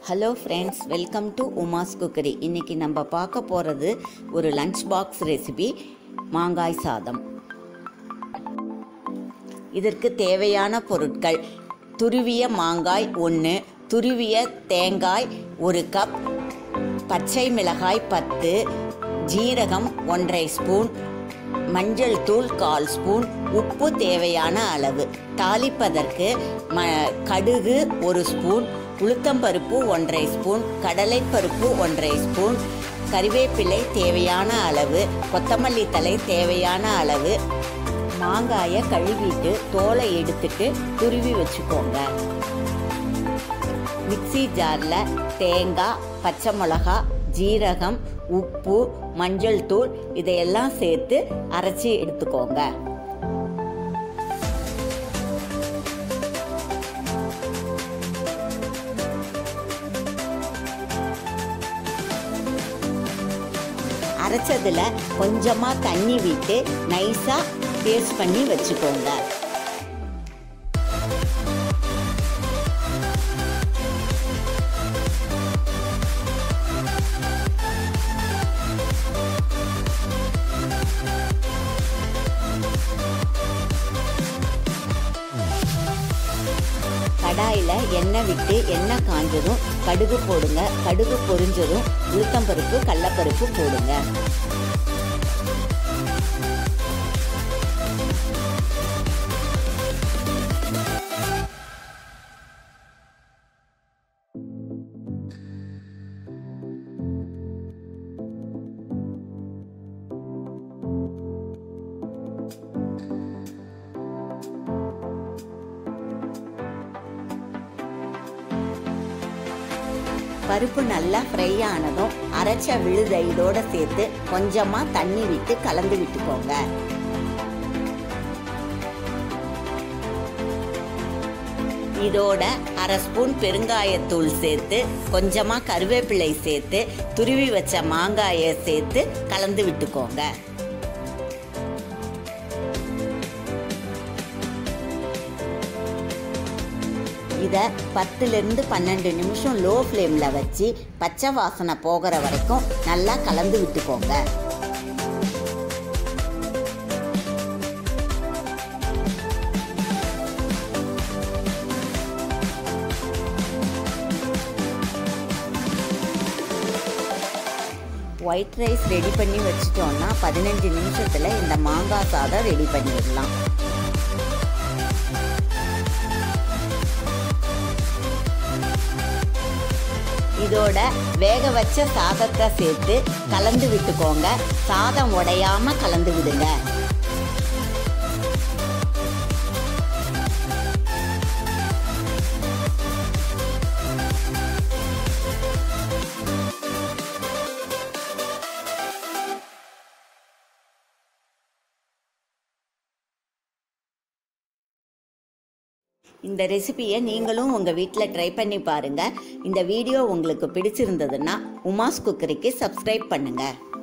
hello friends welcome to Uma's cookery இன்றைக்கி நம்ம பார்க்க போகிறது ஒரு லஞ்ச் பாக்ஸ் ரெசிபி மாங்காய் சாதம் இதற்கு தேவையான பொருட்கள் துருவிய மாங்காய் ஒன்று துருவிய தேங்காய் ஒரு கப் பச்சை மிளகாய் பத்து ஜீரகம் ஒன்றரை ஸ்பூன் மஞ்சள் தூள் கால் ஸ்பூன் உப்பு தேவையான அளவு தாளிப்பதற்கு ம கடுகு ஒரு ஸ்பூன் உளுத்தம்பருப்பு ஒன்றரை ஸ்பூன் கடலைப்பருப்பு ஒன்றரை ஸ்பூன் கறிவேப்பிலை தேவையான அளவு கொத்தமல்லி தழை தேவையான அளவு மாங்காயை கழுவிட்டு தோலை எடுத்துட்டு துருவி வச்சுக்கோங்க மிக்ஸி ஜாரில் தேங்காய் பச்சை மிளகா ஜீரகம் உப்பு மஞ்சள் தூள் இதையெல்லாம் சேர்த்து அரைச்சி எடுத்துக்கோங்க அரைச்சதுல கொஞ்சமாக தண்ணி விட்டு நைஸாக பேஸ்ட் பண்ணி வச்சுக்கோங்க கடாயில் எண்ணெய் விட்டு எண்ணெய் காஞ்சதும் கடுகு போடுங்க கடுகு பொரிஞ்சதும் உளுத்தம்பருப்பு கடலப்பருப்பு போடுங்க பருப்பு நல்லா ஃப்ரை ஆனதும் அரைச்ச விழுதை இதோட சேர்த்து கொஞ்சமாக தண்ணி விட்டு கலந்து விட்டுக்கோங்க இதோட அரை ஸ்பூன் பெருங்காயத்தூள் சேர்த்து கொஞ்சமாக கருவேப்பிலை சேர்த்து துருவி வச்ச மாங்காயை சேர்த்து கலந்து விட்டுக்கோங்க இதை பத்துலேருந்து பன்னெண்டு நிமிஷம் லோ ஃப்ளேமில் வச்சு பச்சை வாசனை போகிற வரைக்கும் நல்லா கலந்து விட்டுக்கோங்க ஒயிட் ரைஸ் ரெடி பண்ணி வச்சிட்டோம்னா பதினஞ்சு நிமிஷத்தில் இந்த மாங்காய் சாதம் ரெடி பண்ணிடலாம் இதோட வேக வச்ச சாதத்தை சேர்த்து கலந்து விட்டுக்கோங்க சாதம் உடையாம கலந்து விடுங்க இந்த ரெசிபியை நீங்களும் உங்கள் வீட்டில் ட்ரை பண்ணி பாருங்கள் இந்த வீடியோ உங்களுக்கு பிடிச்சிருந்ததுன்னா உமாஸ் குக்கரிக்கு சப்ஸ்கிரைப் பண்ணுங்கள்